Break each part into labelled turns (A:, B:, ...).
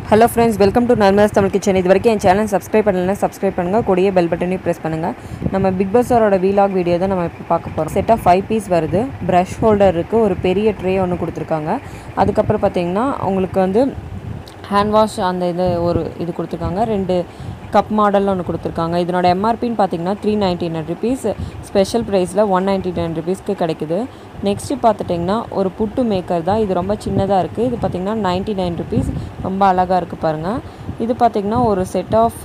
A: hello friends welcome to நர்மஸ் Tamil kitchen இது வரைக்கும் என் சேனல் சப்ஸ்கிரைப் பண்ணலைன்னா சப்ஸ்கிரைப் பண்ணுங்கள் கூடிய பெல் பட்டனையும் ப்ரெஸ் பண்ணுங்கள் நம்ம பிக் பாஸரோட வீலாக் வீடியோ தான் நம்ம இப்போ பார்க்க போகிறோம் செட்டாக ஃபைவ் பீஸ் வருது ப்ரஷ் ஹோல்டர் இருக்குது ஒரு பெரிய ட்ரே ஒன்று கொடுத்துருக்காங்க அதுக்கப்புறம் பார்த்தீங்கன்னா உங்களுக்கு வந்து ஹேண்ட் வாஷ் அந்த இது ஒரு இது கொடுத்துருக்காங்க ரெண்டு கப் மாடலில் ஒன்று கொடுத்துருக்காங்க இதனோட எம்ஆர்பின்னு பார்த்தீங்கன்னா three ninety nine rupees special ப்ரைஸில் ஒன் நைன்டி நைன் ருபீஸ்க்கு கிடைக்குது நெக்ஸ்ட்டு பார்த்துட்டிங்கன்னா ஒரு புட்டு மேக்கர் தான் இது ரொம்ப சின்னதாக இருக்குது இது பார்த்திங்கன்னா நைன்ட்டி நைன் ருபீஸ் ரொம்ப அழகாக இருக்குது பாருங்கள் இது பார்த்திங்கன்னா ஒரு செட் ஆஃப்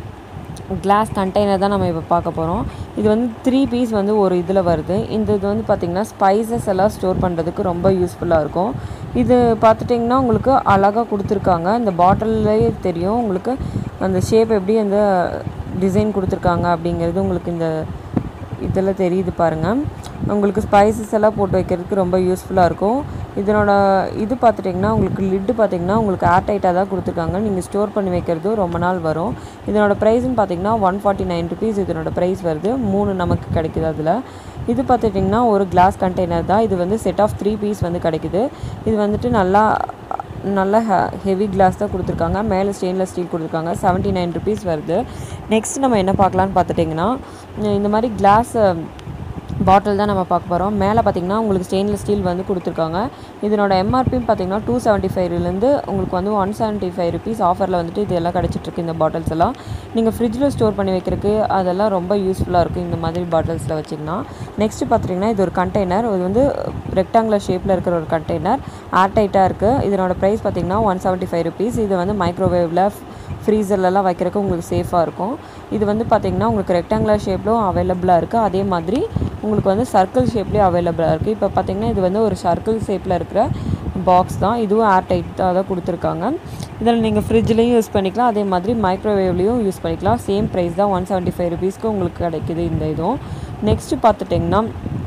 A: கிளாஸ் கண்டெய்னர் தான் நம்ம இப்போ பார்க்க போகிறோம் இது வந்து த்ரீ பீஸ் வந்து ஒரு இதில் வருது இந்த இது வந்து பார்த்திங்கன்னா ஸ்பைசஸ் எல்லாம் ஸ்டோர் பண்ணுறதுக்கு ரொம்ப யூஸ்ஃபுல்லாக இருக்கும் இது பார்த்துட்டிங்கன்னா உங்களுக்கு அழகாக கொடுத்துருக்காங்க இந்த பாட்டில்லையே தெரியும் உங்களுக்கு அந்த ஷேப் எப்படி அந்த டிசைன் கொடுத்துருக்காங்க அப்படிங்கிறது உங்களுக்கு இந்த இதில் தெரியுது பாருங்கள் உங்களுக்கு ஸ்பைசஸ் எல்லாம் போட்டு வைக்கிறதுக்கு ரொம்ப யூஸ்ஃபுல்லாக இருக்கும் இதனோட இது பார்த்துட்டிங்கன்னா உங்களுக்கு லிட்டு பார்த்திங்கன்னா உங்களுக்கு ஏர் டைட்டாக தான் கொடுத்துருக்காங்க நீங்கள் ஸ்டோர் பண்ணி வைக்கிறதும் ரொம்ப நாள் வரும் இதனோட ப்ரைஸ்னு பார்த்தீங்கன்னா ஒன் ஃபார்ட்டி நைன் ருபீஸ் இதனோட ப்ரைஸ் வருது மூணு நமக்கு கிடைக்குது அதில் இது பார்த்துட்டிங்கன்னா ஒரு கிளாஸ் கண்டெய்னர் தான் இது வந்து செட் ஆஃப் த்ரீ பீஸ் வந்து கிடைக்குது இது வந்துட்டு நல்லா நல்ல ஹெவி கிளாஸ் தான் கொடுத்துருக்காங்க மேலே ஸ்டெயின்லெஸ் ஸ்டீல் கொடுத்துருக்காங்க செவன்ட்டி நைன் ருபீஸ் வருது நெக்ஸ்ட் நம்ம என்ன பார்க்கலான்னு பார்த்துட்டிங்கன்னா இந்த மாதிரி கிளாஸ் பாட்டில் தான் நம்ம பார்க்க போகிறோம் மேலே பார்த்தீங்கன்னா உங்களுக்கு ஸ்டெயின்லெஸ் ஸ்டீல் வந்து கொடுத்துருக்காங்க இதனோட எம்ஆர்பின்னு பார்த்தீங்கன்னா டூ செவன்ட்டி ஃபைவ்லேருந்து உங்களுக்கு வந்து ஒன் செவன்ட்டி ஃபைவ் ருபீஸ் ஆஃபரில் வந்துட்டு இது எல்லாம் கிடச்சிட்ருக்கு இந்த பாட்டில்ஸ் எல்லாம் நீங்கள் ஃப்ரிட்ஜில் ஸ்டோர் பண்ணி வைக்கிறதுக்கு அதெல்லாம் ரொம்ப யூஸ்ஃபுல்லாக இருக்கும் இந்த மாதிரி பாட்டில்ஸில் வச்சிங்கன்னா நெக்ஸ்ட்டு பார்த்துட்டிங்கன்னா இது ஒரு கண்டெய்னர் இது வந்து ரெக்டாங்குலர் ஷேப்பில் இருக்கிற ஒரு கண்டெய்னர் ஏர் டைட்டாக இருக்குது இதனோட ப்ரைஸ் பார்த்தீங்கன்னா ஒன் செவன்ட்டி ஃபைவ் ருபீஸ் இது வந்து மைக்ரோவேவில் ஃப்ரீசர்லலாம் வைக்கிறதுக்கு உங்களுக்கு சேஃபாக இருக்கும் இது வந்து பார்த்திங்கன்னா உங்களுக்கு ரெக்டாங்குலர் ஷேப்லும் அவைலபிளாக இருக்குது அதே மாதிரி உங்களுக்கு வந்து சர்க்கிள் ஷேப்லேயும் அவைலபிளாக இருக்குது இப்போ பார்த்திங்கன்னா இது வந்து ஒரு சர்க்கிள் ஷேப்பில் இருக்கிற பாக்ஸ் தான் இதுவும் ஏர் டைட்டாக தான் கொடுத்துருக்காங்க இதில் நீங்கள் ஃப்ரிட்ஜ்லேயும் யூஸ் பண்ணிக்கலாம் அதே மாதிரி மைக்ரோவேவ்லேயும் யூஸ் பண்ணிக்கலாம் சேம் ப்ரைஸ் தான் ஒன் செவன்ட்டி ஃபைவ் ருபீஸ்க்கு உங்களுக்கு கிடைக்குது இந்த இதுவும் நெக்ஸ்ட்டு பார்த்துட்டிங்கன்னா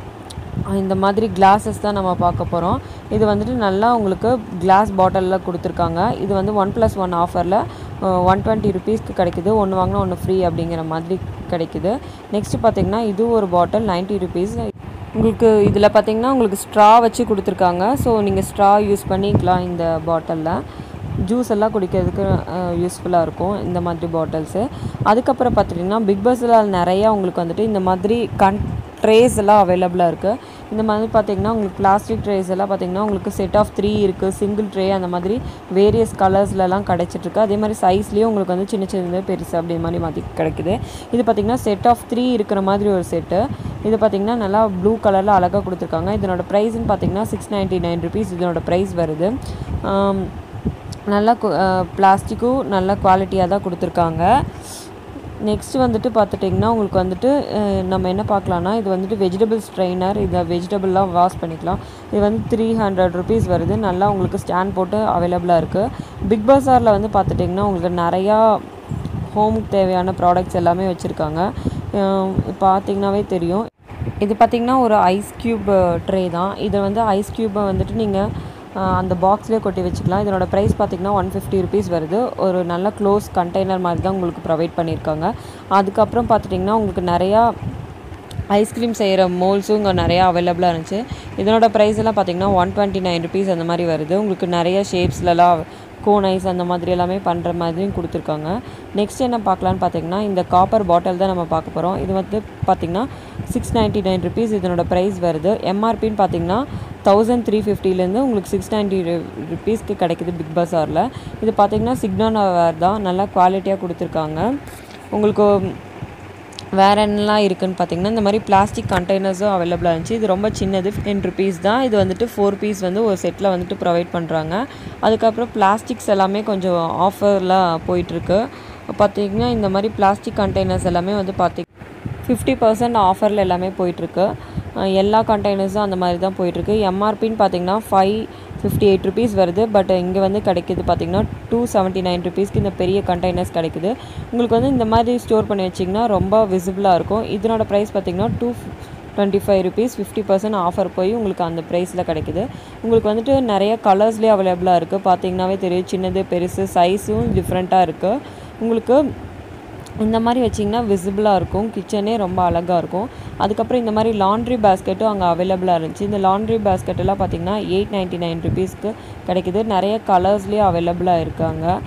A: இந்த மாதிரி கிளாஸஸ் தான் நம்ம பார்க்க போகிறோம் இது வந்துட்டு நல்லா உங்களுக்கு கிளாஸ் பாட்டிலில் கொடுத்துருக்காங்க இது வந்து ஒன் ப்ளஸ் ஒன் ஆஃபரில் ஒன் டுவெண்ட்டி ருபீஸ்க்கு கிடைக்குது ஒன்று வாங்கினா ஒன்று ஃப்ரீ அப்படிங்கிற மாதிரி கிடைக்குது நெக்ஸ்ட்டு பார்த்திங்கன்னா இது ஒரு பாட்டில் நைன்ட்டி ருபீஸ் உங்களுக்கு இதில் பார்த்திங்கன்னா உங்களுக்கு ஸ்ட்ரா வச்சு கொடுத்துருக்காங்க ஸோ நீங்கள் ஸ்ட்ரா யூஸ் பண்ணிக்கலாம் இந்த பாட்டிலில் ஜூஸ் எல்லாம் குடிக்கிறதுக்கு யூஸ்ஃபுல்லாக இருக்கும் இந்த மாதிரி பாட்டில்ஸு அதுக்கப்புறம் பார்த்துட்டிங்கன்னா பிக் பஸ்ஸில் நிறையா உங்களுக்கு வந்துட்டு இந்த மாதிரி கன் ட்ரேஸ் எல்லாம் அவைலபிளாக இருக்குது இந்த மாதிரி பார்த்திங்கன்னா உங்களுக்கு பிளாஸ்டிக் ட்ரேஸ் எல்லாம் பார்த்திங்கன்னா உங்களுக்கு செட் ஆஃப் த்ரீ இருக்குது சிங்கிள் ட்ரே அந்த மாதிரி வேரியஸ் கலர்ஸ்லலாம் கிடச்சிட்ருக்கு அதே மாதிரி சைஸ்லேயும் உங்களுக்கு வந்து சின்ன சின்னது பெருசு அப்படி மாதிரி மாற்றி கிடைக்குது இது பார்த்திங்கன்னா செட் ஆஃப் த்ரீ இருக்கிற மாதிரி ஒரு செட்டு இது பார்த்திங்கன்னா நல்லா ப்ளூ கலரில் அழகாக கொடுத்துருக்காங்க இதனோட ப்ரைஸ்ன்னு பார்த்திங்கன்னா சிக்ஸ் நைன்ட்டி நைன் ருபீஸ் இதனோட ப்ரைஸ் வருது நல்லா பிளாஸ்டிக்கும் நல்ல குவாலிட்டியாக தான் கொடுத்துருக்காங்க நெக்ஸ்ட் வந்துட்டு பார்த்துட்டிங்கன்னா உங்களுக்கு வந்துட்டு நம்ம என்ன பார்க்கலான்னா இது வந்துட்டு வெஜிடபிள் ஸ்ட்ரெயினர் இதை வெஜிடபிள்லாம் வாஷ் பண்ணிக்கலாம் இது வந்து த்ரீ ஹண்ட்ரட் ருபீஸ் வருது நல்லா உங்களுக்கு ஸ்டாண்ட் போட்டு அவைலபிளாக இருக்குது பிக் பஸாரில் வந்து பார்த்துட்டிங்கன்னா உங்களுக்கு நிறையா ஹோமுக்கு தேவையான ப்ராடக்ட்ஸ் எல்லாமே வச்சுருக்காங்க பார்த்திங்கனாவே தெரியும் இது பார்த்திங்கன்னா ஒரு ஐஸ் க்யூப் ட்ரே தான் இதை வந்து ஐஸ் க்யூப்பை வந்துட்டு நீங்கள் அந்த பாக்ஸ்லேயே கொட்டி வச்சுக்கலாம் இதனோட ப்ரைஸ் பார்த்திங்கன்னா ஒன் ஃபிஃப்டி ருபீஸ் வருது ஒரு நல்ல க்ளோஸ் கண்டெய்னர் மாதிரி தான் உங்களுக்கு ப்ரொவைட் பண்ணியிருக்காங்க அதுக்கப்புறம் பார்த்துட்டிங்கன்னா உங்களுக்கு நிறையா ஐஸ்கிரீம் செய்கிற மோல்ஸும் இங்கே நிறையா அவைலபிளாக இருந்துச்சு இதனோட ப்ரைஸ் எல்லாம் பார்த்திங்கன்னா ஒன் டுவெண்ட்டி நைன் ருபீஸ் அந்த மாதிரி வருது உங்களுக்கு நிறைய ஷேப்ஸ்லலாம் கோன் ஐஸ் அந்த மாதிரி எல்லாமே பண்ணுற மாதிரியும் கொடுத்துருக்காங்க நெக்ஸ்ட் என்ன பார்க்கலான்னு பார்த்தீங்கன்னா இந்த காப்பர் பாட்டில் தான் நம்ம பார்க்க போகிறோம் இது வந்து பார்த்திங்கன்னா சிக்ஸ் நைன்ட்டி நைன் ருபீஸ் இதனோட ப்ரைஸ் வருது எம்ஆர்பின்னு பார்த்தீங்கன்னா தௌசண்ட் த்ரீ ஃபிஃப்டிலேருந்து உங்களுக்கு சிக்ஸ் நைன்ட்டி ருபீஸ்க்கு கிடைக்குது பிக் பஸாரில் இது பார்த்திங்கன்னா சிக்னோனா வேர் தான் நல்லா குவாலிட்டியாக கொடுத்துருக்காங்க உங்களுக்கு வேறு என்னலாம் இருக்குதுன்னு பார்த்தீங்கன்னா இந்த மாதிரி பிளாஸ்டிக் கண்டெய்னர்ஸும் அவைலபிளாக இருந்துச்சு இது ரொம்ப சின்னது டென் ருபீஸ் தான் இது வந்துட்டு ஃபோர் பீஸ் வந்து ஒரு செட்டில் வந்துட்டு ப்ரொவைட் பண்ணுறாங்க அதுக்கப்புறம் பிளாஸ்டிக்ஸ் எல்லாமே கொஞ்சம் ஆஃபரில் போயிட்டுருக்கு பார்த்திங்கன்னா இந்த மாதிரி பிளாஸ்டிக் கண்டெய்னர்ஸ் எல்லாமே வந்து பார்த்தி ஃபிஃப்டி பர்சன்ட் ஆஃபரில் எல்லாமே போயிட்டுருக்கு எல்லா கண்டெய்னர்ஸும் அந்த மாதிரி தான் போயிட்டுருக்கு எம்ஆர்பின்னு பார்த்தீங்கன்னா ஃபைவ் ஃபிஃப்டி எயிட் ருபீஸ் வருது பட் இங்கே வந்து கிடைக்கிது பார்த்திங்கன்னா டூ செவன்ட்டி நைன் ருபீஸ்க்கு இந்த பெரிய கண்டெய்னர்ஸ் கிடைக்குது உங்களுக்கு வந்து இந்த மாதிரி ஸ்டோர் பண்ணி வச்சிங்கன்னா ரொம்ப விசிபிளாக இருக்கும் இதனோட ப்ரைஸ் பார்த்திங்கன்னா two twenty five rupees fifty percent offer போய் உங்களுக்கு அந்த ப்ரைஸில் கிடைக்குது உங்களுக்கு வந்துட்டு நிறைய கலர்ஸ்லேயே அவைலபிளாக இருக்குது பார்த்தீங்கன்னாவே தெரியும் சின்னது பெருசு சைஸும் டிஃப்ரெண்ட்டாக இருக்குது உங்களுக்கு இந்த மாதிரி வச்சிங்கன்னா விசிபிளாக இருக்கும் கிச்சனே ரொம்ப அழகாக இருக்கும் அதுக்கப்புறம் இந்த மாதிரி லாண்ட்ரி பேஸ்கெட்டும் அங்கே அவைலபிளாக இருந்துச்சு இந்த லாண்ட்ரி பேஸ்கெட் எல்லாம் பார்த்திங்கன்னா எயிட் நைன்ட்டி நைன் ருபீஸ்க்கு கிடைக்குது நிறைய கலர்ஸ்லேயும் அவைலபிளாக இருக்காங்க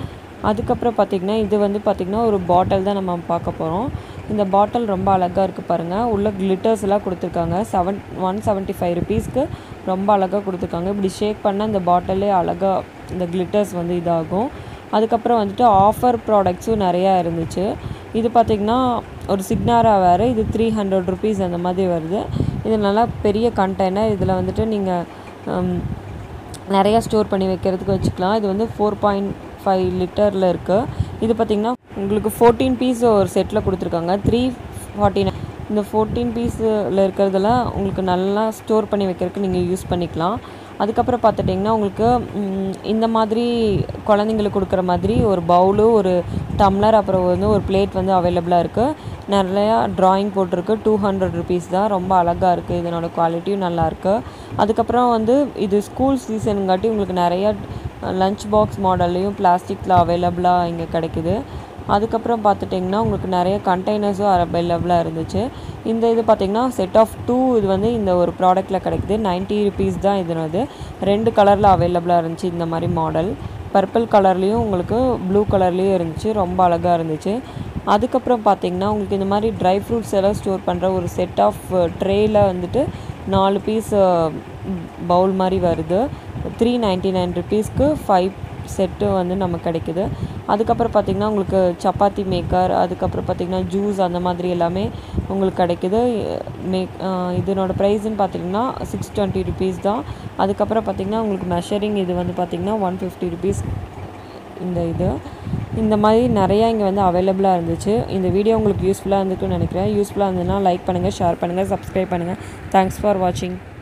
A: அதுக்கப்புறம் பார்த்திங்கன்னா இது வந்து பார்த்திங்கன்னா ஒரு பாட்டில் தான் நம்ம பார்க்க போகிறோம் இந்த பாட்டில் ரொம்ப அழகாக இருக்குது பாருங்கள் உள்ள கிளிட்டர்ஸ் எல்லாம் கொடுத்துருக்காங்க செவன் ஒன் செவன்ட்டி ஃபைவ் ருபீஸ்க்கு ரொம்ப அழகாக கொடுத்துருக்காங்க இப்படி ஷேக் பண்ணால் இந்த பாட்டிலே அழகாக இந்த கிளிட்டர்ஸ் வந்து இதாகும் அதுக்கப்புறம் வந்துட்டு ஆஃபர் ப்ராடக்ட்ஸும் நிறையா இருந்துச்சு இது பார்த்திங்கன்னா ஒரு சிக்னாரா வேறு இது த்ரீ ஹண்ட்ரட் ருபீஸ் அந்த மாதிரி வருது இது நல்லா பெரிய கண்டெய்னர் இதில் வந்துட்டு நீங்கள் நிறையா ஸ்டோர் பண்ணி வைக்கிறதுக்கு வச்சுக்கலாம் இது வந்து ஃபோர் பாயிண்ட் ஃபைவ் லிட்டரில் இருக்குது இது பார்த்திங்கன்னா உங்களுக்கு ஃபோர்டீன் பீஸ் ஒரு செட்டில் கொடுத்துருக்காங்க த்ரீ ஃபார்ட்டி இந்த ஃபோர்டீன் பீஸில் இருக்கிறதெல்லாம் உங்களுக்கு நல்லா ஸ்டோர் பண்ணி வைக்கிறதுக்கு நீங்கள் யூஸ் பண்ணிக்கலாம் அதுக்கப்புறம் பார்த்துட்டிங்கன்னா உங்களுக்கு இந்த மாதிரி குழந்தைங்களுக்கு கொடுக்குற மாதிரி ஒரு பவுலு ஒரு டம்ளர் அப்புறம் வந்து ஒரு பிளேட் வந்து அவைலபிளாக இருக்குது நிறையா ட்ராயிங் போட்டிருக்கு டூ ஹண்ட்ரட் ருபீஸ் தான் ரொம்ப அழகாக இருக்குது இதனோட குவாலிட்டியும் நல்லாயிருக்கு அதுக்கப்புறம் வந்து இது ஸ்கூல் சீசனுங்காட்டி உங்களுக்கு நிறையா லஞ்ச் பாக்ஸ் மாடல்லையும் பிளாஸ்டிக்கில் அவைலபிளாக இங்கே கிடைக்குது அதுக்கப்புறம் பார்த்துட்டிங்கன்னா உங்களுக்கு நிறைய கண்டெய்னர்ஸும் அவைலபிளாக இருந்துச்சு இந்த இது பார்த்திங்கன்னா செட் ஆஃப் டூ இது வந்து இந்த ஒரு ப்ராடக்ட்டில் கிடைக்குது நைன்ட்டி ருபீஸ் தான் இதனது ரெண்டு கலரில் அவைலபிளாக இருந்துச்சு இந்த மாதிரி மாடல் பர்பிள் கலர்லேயும் உங்களுக்கு ப்ளூ கலர்லேயும் இருந்துச்சு ரொம்ப அழகாக இருந்துச்சு அதுக்கப்புறம் பார்த்திங்கன்னா உங்களுக்கு இந்த மாதிரி ட்ரை ஃப்ரூட்ஸ் எல்லாம் ஸ்டோர் பண்ணுற ஒரு செட் ஆஃப் ட்ரேயில் வந்துட்டு நாலு பீஸ் பவுல் மாதிரி வருது த்ரீ நைன்ட்டி நைன் ருபீஸ்க்கு ஃபைவ் செட்டு வந்து நமக்கு கிடைக்குது அதுக்கப்புறம் பார்த்திங்கன்னா உங்களுக்கு சப்பாத்தி மேக்கர் அதுக்கப்புறம் பார்த்திங்கன்னா ஜூஸ் அந்த மாதிரி எல்லாமே உங்களுக்கு கிடைக்குது மேக் இதனோட ப்ரைஸ்ன்னு பார்த்திங்கன்னா சிக்ஸ் டுவெண்ட்டி ருபீஸ் தான் அதுக்கப்புறம் பார்த்திங்கன்னா உங்களுக்கு மெஷரிங் இது வந்து பார்த்திங்கன்னா ஒன் ஃபிஃப்டி ருபீஸ் இந்த இது இந்த மாதிரி நிறையா இங்கே வந்து அவைலபிளாக இருந்துச்சு இந்த வீடியோ உங்களுக்கு யூஸ்ஃபுல்லாக இருந்துக்குன்னு நினைக்கிறேன் யூஸ்ஃபுல்லாக இருந்ததுன்னா லைக் பண்ணுங்கள் ஷேர் பண்ணுங்கள் சப்ஸ்கிரைப் பண்ணுங்கள் தேங்க்ஸ் ஃபார் வாட்சிங்